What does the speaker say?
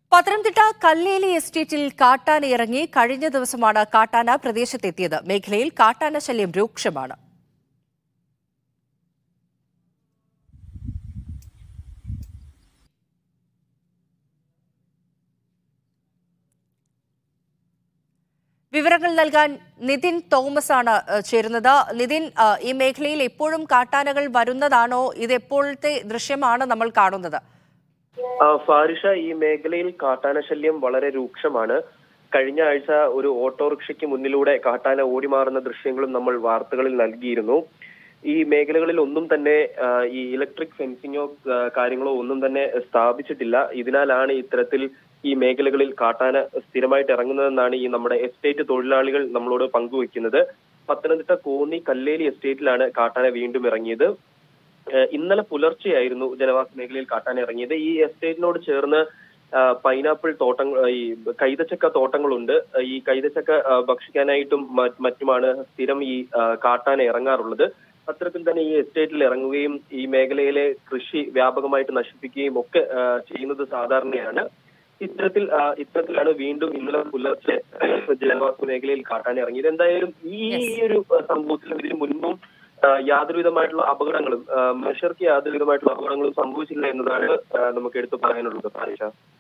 പത്തനംതിട്ട കല്ലേലി എസ്റ്റേറ്റിൽ കാട്ടാന ഇറങ്ങി കഴിഞ്ഞ ദിവസമാണ് കാട്ടാന പ്രദേശത്തെത്തിയത് മേഖലയിൽ കാട്ടാന ശല്യം രൂക്ഷമാണ് വിവരങ്ങൾ നൽകാൻ നിതിൻ തോമസ് ആണ് ഏഹ്, ചേരുന്നത് നിതിൻ ഏഹ്, ഈ മേഖലയിൽ എപ്പോഴും കാട്ടാനകൾ വരുന്നതാണോ ഇത് എപ്പോഴത്തെ ദൃശ്യമാണ് നമ്മൾ കാണുന്നത് ആ, ഫാരിഷ ഈ മേഖലയിൽ കാട്ടാന ശല്യം വളരെ രൂക്ഷമാണ് കഴിഞ്ഞ ആഴ്ച ഒരു ഓട്ടോറിക്ഷയ്ക്ക് മുന്നിലൂടെ കാട്ടാന ഓടിമാറുന്ന ദൃശ്യങ്ങളും നമ്മൾ വാർത്തകളിൽ നൽകിയിരുന്നു ഈ മേഖലകളിൽ ഒന്നും തന്നെ ആ, ഈ ഇലക്ട്രിക് ഫെൻസിങ്ങോ ആ, കാര്യങ്ങളോ ഒന്നും തന്നെ സ്ഥാപിച്ചിട്ടില്ല ഇതിനാലാണ് ഇത്തരത്തിൽ ഈ മേഖലകളിൽ കാട്ടാന സ്ഥിരമായിട്ട് ഇറങ്ങുന്നതെന്നാണ് ഈ നമ്മുടെ എസ്റ്റേറ്റ് തൊഴിലാളികൾ നമ്മളോട് പങ്കുവെക്കുന്നത് പത്തനംതിട്ട കോന്നി കല്ലേലി എസ്റ്റേറ്റിലാണ് കാട്ടാന വീണ്ടും ഇറങ്ങിയത് ഏഹ് ഇന്നലെ പുലർച്ചെയായിരുന്നു ജനവാസ മേഖലയിൽ കാട്ടാൻ ഇറങ്ങിയത് ഈ എസ്റ്റേറ്റിനോട് ചേർന്ന് ആ, പൈനാപ്പിൾ തോട്ടങ്ങൾ ഈ കൈതച്ചക്ക തോട്ടങ്ങളുണ്ട് ഈ കൈതച്ചക്ക ആ, ഭക്ഷിക്കാനായിട്ടും മ- മറ്റുമാണ് സ്ഥിരം ഈ ആ, കാട്ടാന ഇറങ്ങാറുള്ളത് അത്തരത്തിൽ തന്നെ ഈ എസ്റ്റേറ്റിൽ ഇറങ്ങുകയും ഈ മേഖലയിലെ കൃഷി വ്യാപകമായിട്ട് നശിപ്പിക്കുകയും ഒക്കെ ആ, ചെയ്യുന്നത് സാധാരണയാണ് ഇത്തരത്തിൽ ആ, ഇത്തരത്തിലാണ് വീണ്ടും ഇന്നലെ പുലർച്ചെ ജനവാസ മേഖലയിൽ കാട്ടാൻ ഇറങ്ങിയത് എന്തായാലും ഈ ഒരു സംഭവത്തിൽ ഇതിന് മുൻപും ആ, യാതൊരു വിധമായിട്ടുള്ള അപകടങ്ങളും ആ, മനുഷ്യർക്ക് യാതൊരു വിധമായിട്ടുള്ള അപകടങ്ങളും സംഭവിച്ചില്ല എന്നതാണ് ആ, നമുക്ക് എടുത്തു പറയാനുള്ളത് ആയിഷ